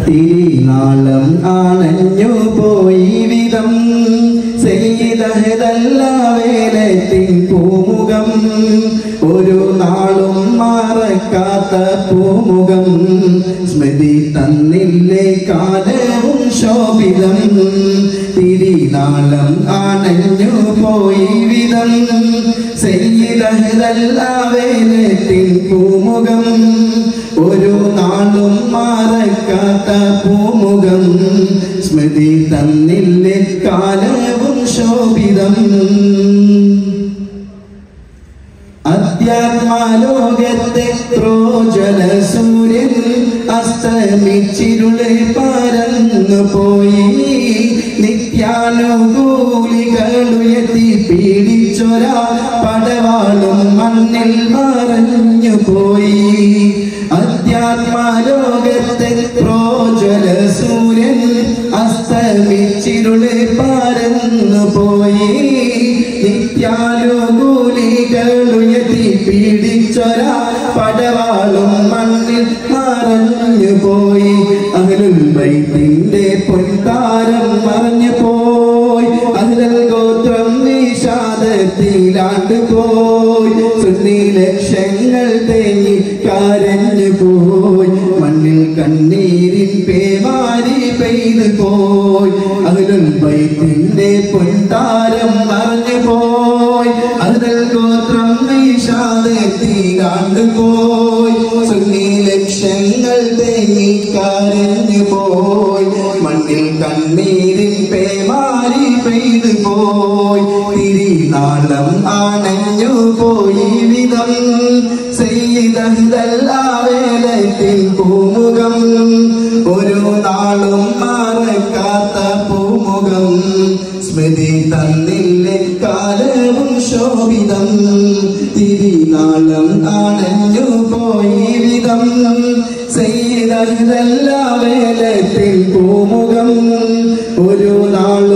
തിരിനാളം ആണഞ്ഞു പോയി വിധം വേലത്തിൻ പൂമുഖം ഒരു നാളും മറക്കാത്ത പൂമുഖം സ്മൃതി തന്നില്ലേ കാലവും ശോഭിതം തിരിനാളം ആണഞ്ഞു പോയി വിധം വേലത്തിൻ പൂമുഖം ഒരു നാളും മറക്കാത്ത പൂമുഖം സ്മൃതി തന്നില്ലേ കാലവും ശോഭിതം അധ്യാത്മാലോകത്തെ പ്രോജല സൂര്യൻ അസ്തമിച്ചിരുളെ പരന്നു പോയി നിത്യാനുകൂലികളുയർത്തി പീഡിച്ചൊരാ പടവാളും മണ്ണിൽ മറഞ്ഞു പോയി അധ്യാത്മാലോകത്തെ പ്രോജല സൂര്യൻ അസ്തമിച്ചിരുളെ പരന്നു പോയി നിത്യാനുകൂലികളുയർത്തി പീഡിച്ചൊരാ പടവാളും മണ്ണിൽ മറഞ്ഞു പോയി അകലുൽ ബൈത്തിന്റെ പൊൻതാരം മറഞ്ഞു പോയി അതിൽ ഗോത്രം വിഷാദത്തിലാണ്ട് പോയി സുന്നി ലക്ഷങ്ങൾ തേങ്ങി കരഞ്ഞു പോയി മണ്ണിൽ കണ്ണീരിൻ പേമാരി പെയ്തു പോയി അതിൽ ബൈത്തിന്റെ പൊൻതാരം മറഞ്ഞു പോയി അതിൽ ഗോത്രം വിഷാദത്തിലാണ്ട് പോയി സുന്നി ലക്ഷങ്ങൾ തേങ്ങി കരഞ്ഞു പോയി മണ്ണിൽ കണ്ണീരിൻ പേമാരി പെയ്തു പോയി തിരിനാളം ആണഞ്ഞു പോയി വിധം വേലത്തിൻ പൂമുഖം ഒരു നാളും മറക്കാത്ത പൂമുഖം സ്മൃതി തന്നില്ലേ കാലവും ശോഭിതം തിരിനാളം ആണഞ്ഞു പോയി വിധം വേലത്തിൻ പൂമുഖം ഒരു നാൾ